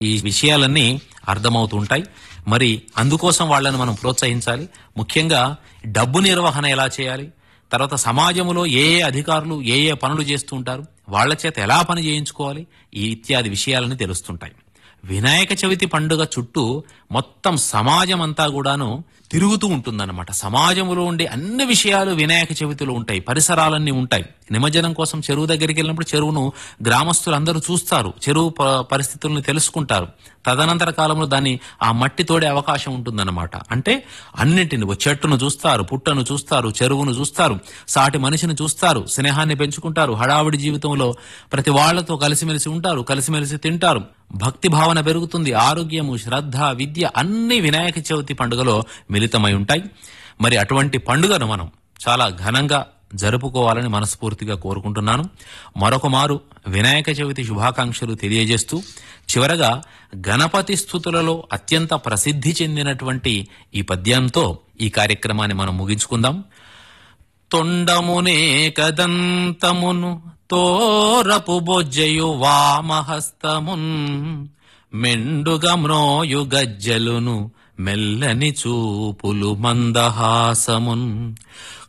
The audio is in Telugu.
ఈ విషయాలన్నీ అర్థమవుతుంటాయి మరి అందుకోసం వాళ్ళని మనం ప్రోత్సహించాలి ముఖ్యంగా డబ్బు నిర్వహణ ఎలా చేయాలి తర్వాత సమాజంలో ఏ ఏ అధికారులు ఏ ఏ పనులు చేస్తూ ఉంటారు వాళ్ళ చేత ఎలా పని చేయించుకోవాలి ఈ ఇత్యాది విషయాలని తెలుస్తుంటాయి వినాయక చవితి పండుగ చుట్టూ మొత్తం సమాజం అంతా కూడాను తిరుగుతూ ఉంటుందన్నమాట సమాజంలో ఉండే అన్ని విషయాలు వినాయక చవితిలో ఉంటాయి పరిసరాలన్నీ ఉంటాయి నిమజ్జనం కోసం చెరువు దగ్గరికి వెళ్ళినప్పుడు చెరువును గ్రామస్తులు అందరూ చూస్తారు చెరువు ప- పరిస్థితులను తెలుసుకుంటారు తదనంతర కాలంలో దాన్ని ఆ మట్టి తోడే అవకాశం ఉంటుందన్నమాట అంటే అన్నింటిని ఓ చెట్టును చూస్తారు పుట్టను చూస్తారు చెరువును చూస్తారు సాటి మనిషిని చూస్తారు స్నేహాన్ని పెంచుకుంటారు హడావిడి జీవితంలో ప్రతి వాళ్లతో కలిసిమెలిసి ఉంటారు కలిసిమెలిసి తింటారు భక్తి భావన పెరుగుతుంది ఆరోగ్యము శ్రద్ధ విద్య అన్ని వినాయక చవితి పండుగలో మిళితమై ఉంటాయి మరి అటువంటి పండుగను మనం చాలా ఘనంగా జరుపుకోవాలని మనస్ఫూర్తిగా కోరుకుంటున్నాను మరొక మారు వినాయక చవితి శుభాకాంక్షలు తెలియజేస్తూ చివరగా గణపతి స్థుతులలో అత్యంత ప్రసిద్ధి చెందినటువంటి ఈ పద్యంతో ఈ కార్యక్రమాన్ని మనం ముగించుకుందాం తొండమునే కదంతమును తోరపు బొజ్జయు వామహస్తమున్ మెండుగా మ్రోయు గజ్జలును మెల్లని చూపులు మందహాసమున్